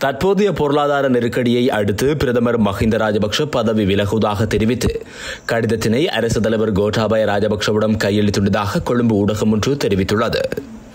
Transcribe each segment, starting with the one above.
தற்போதைய பொருளாதார நெருக்கடியை அடுத்து பிரதமர் மஹிந்த ராஜபக்ஷ பதவி விலகுவதாக தெரிவித்து கடிதத்தினை அரசு தலைவர் கோட்டாபய ராஜபக்ஷவிடம் கையளித்துள்ளதாக கொழும்பு ஊடகம் ஒன்று தெரிவித்துள்ளது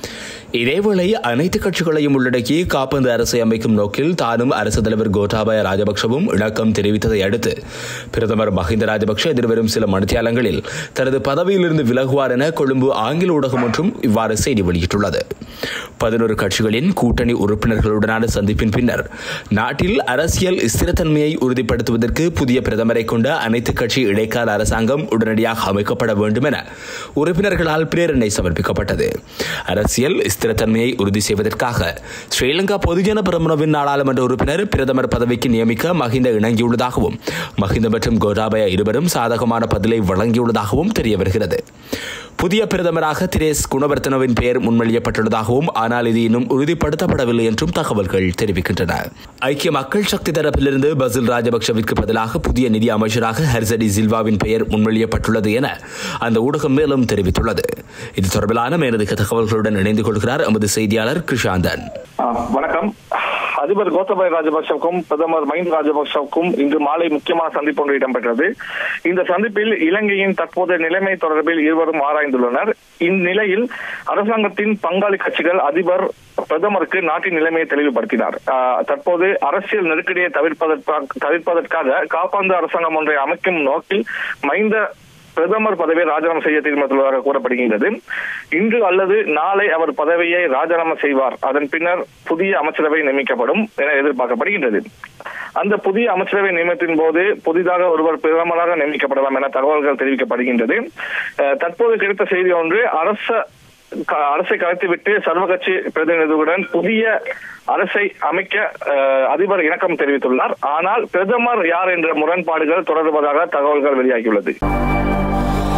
இதேவேளை அனைத்து கட்சிகளையும் உள்ளடக்கி காப்பந்து அரசை அமைக்கும் நோக்கில் தானும் அரசு தலைவர் கோட்டாபய ராஜபக்சவும் இணக்கம் தெரிவித்ததை அடுத்து பிரதமர் மஹிந்த ராஜபக்ஷ எதிர்வரும் சில மணித்தியாலங்களில் தனது பதவியிலிருந்து விலகுவார் என கொழும்பு ஆங்கில ஊடகம் ஒன்றும் இவ்வாறு செய்தி வெளியிட்டுள்ளது பதினோரு கட்சிகளின் கூட்டணி உறுப்பினர்களுடனான சந்திப்பின் பின்னர் நாட்டில் அரசியல் ஸ்திரத்தன்மையை உறுதிப்படுத்துவதற்கு புதிய பிரதமரை கொண்ட அனைத்து கட்சி இடைக்கால அரசாங்கம் உடனடியாக அமைக்கப்பட வேண்டும் என உறுப்பினர்களால் பிரேரணை சமர்ப்பிக்கப்பட்டது அரசியல் ஸ்திரத்தன்மையை உறுதி செய்வதற்காக ஸ்ரீலங்கா பொதுஜன பிரமுனவின் நாடாளுமன்ற உறுப்பினர் பிரதமர் பதவிக்கு நியமிக்க மஹிந்த இணங்கியுள்ளதாகவும் மஹிந்த மற்றும் கோட்டாபய இருவரும் சாதகமான பதிலை வழங்கியுள்ளதாகவும் தெரிய வருகிறது புதிய பிரதமராக திரேஸ் குணவர்த்தனவின் பெயர் முன்மொழியப்பட்டுள்ளதாகவும் ஆனால் இது இன்னும் உறுதிப்படுத்தப்படவில்லை என்றும் தகவல்கள் தெரிவிக்கின்றன ஐக்கிய மக்கள் சக்தி தரப்பிலிருந்து பசில் ராஜபக்சவிற்கு பதிலாக புதிய நிதி அமைச்சராக ஹர்சடி சில்வாவின் பெயர் முன்மொழியப்பட்டுள்ளது என அந்த ஊடகம் மேலும் தெரிவித்துள்ளது இது தொடர்பிலான மேலதிக தகவல்களுடன் இணைந்து கொள்கிறார் எமது செய்தியாளர் கிருஷாந்தன் வணக்கம் அதிபர் கோத்தபாய ராஜபக்சவுக்கும் பிரதமர் மஹிந்த ராஜபக்சவுக்கும் இன்று மாலை முக்கியமான சந்திப்பு ஒன்று இடம்பெற்றது இந்த சந்திப்பில் இலங்கையின் தற்போதைய நிலைமை தொடர்பில் இருவரும் ஆராய்ந்துள்ளனர் இந்நிலையில் அரசாங்கத்தின் பங்காளி கட்சிகள் அதிபர் பிரதமருக்கு நாட்டின் நிலைமையை தெளிவுபடுத்தினார் தற்போது அரசியல் நெருக்கடியை தவிர்ப்பதற்காக தவிர்ப்பதற்காக காப்பாந்து அரசாங்கம் ஒன்றை அமைக்கும் நோக்கில் மஹிந்த பிரதமர் பதவியை ராஜினாமா செய்ய தீர்மானித்துள்ளதாக கூறப்படுகின்றது இன்று அல்லது நாளை அவர் பதவியை ராஜினாமா செய்வார் அதன் பின்னர் புதிய அமைச்சரவை நியமிக்கப்படும் என எதிர்பார்க்கப்படுகின்றது அந்த புதிய அமைச்சரவை நியமனத்தின் போது புதிதாக ஒருவர் பிரதமராக நியமிக்கப்படலாம் என தகவல்கள் தெரிவிக்கப்படுகின்றது தற்போது கிடைத்த செய்தி ஒன்று அரச அரசை கலைத்துவிட்டு சர்வ கட்சி பிரதிநிதிகளுடன் புதிய அரசை அமைக்க அதிபர் இணக்கம் தெரிவித்துள்ளார் ஆனால் பிரதமர் யார் என்ற முரண்பாடுகள் தொடர்வதாக தகவல்கள் வெளியாகியுள்ளது